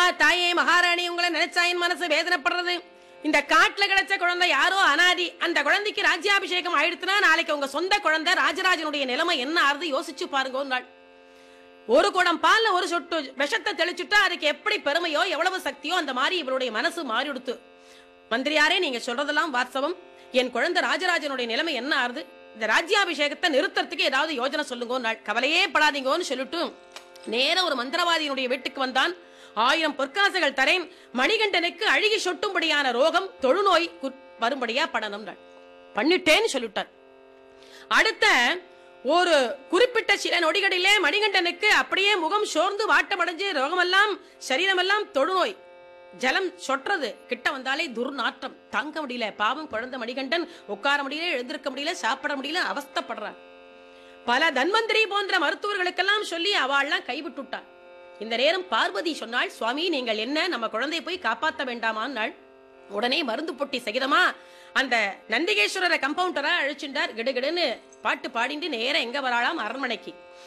தாயே மகாராணி உங்களை நினைச்சா என் மனசு வேதனைப்படுறது இந்த காட்டுல கிடைச்ச குழந்தை யாரோ அனாதி அந்த குழந்தைக்கு ராஜ்யாபிஷேகம் ஆயிடுத்துனா நாளைக்கு உங்க சொந்த குழந்தை ராஜராஜனுடைய நிலைமை என்ன ஆறுது யோசிச்சு பாருங்க ஒரு நாள் ஒரு குடம் பால்ல ஒரு சொட்டு விஷத்தை தெளிச்சுட்டா அதுக்கு எப்படி பெருமையோ எவ்வளவு சக்தியோ அந்த மாதிரி இவருடைய மனசு மாறிடுத்து மந்திரியாரே நீங்க சொல்றதெல்லாம் வாஸ்தவம் என் குழந்தை ராஜராஜனுடைய நிலைமை என்ன ஆறுது இந்த ராஜ்யாபிஷேகத்தை நிறுத்தறதுக்கு ஏதாவது யோஜனை சொல்லுங்க நாள் கவலையே படாதீங்கன்னு சொல்லிட்டு நேர ஒரு மந்திரவாதியினுடைய வீட்டுக்கு வந்தான் ஆயிரம் பொற்காசுகள் தரேன் மணிகண்டனுக்கு அழுகி சொட்டும்படியான ரோகம் தொழுநோய் கு- வரும்படியா படணும் பண்ணிட்டேன்னு சொல்லிட்டார் அடுத்த ஒரு குறிப்பிட்ட சில நொடிகளிலே மணிகண்டனுக்கு அப்படியே முகம் சோர்ந்து வாட்டமடைஞ்சு ரோகமெல்லாம் சரீரமெல்லாம் தொழுநோய் ஜலம் சொட்டுறது கிட்ட வந்தாலே துர்நாற்றம் தாங்க முடியல பாவம் குழந்தை மணிகண்டன் உட்கார முடியல எழுந்திருக்க முடியல சாப்பிட முடியல அவஸ்தைப்படுறான் பல தன்வந்திரி போன்ற மருத்துவர்களுக்கெல்லாம் சொல்லி அவள்லாம் கைவிட்டுட்டாள் இந்த நேரம் பார்வதி சொன்னாள் சுவாமி நீங்கள் என்ன நம்ம குழந்தையை போய் காப்பாத்த வேண்டாமான்னாள் உடனே மருந்து பொட்டி சகிதமா அந்த நந்திகேஸ்வரரை கம்பவுண்டரா அழிச்சுட்டார் கிடுகிடுன்னு பாட்டு பாடிட்டு நேரா எங்க வராளாம் அரண்மனைக்கு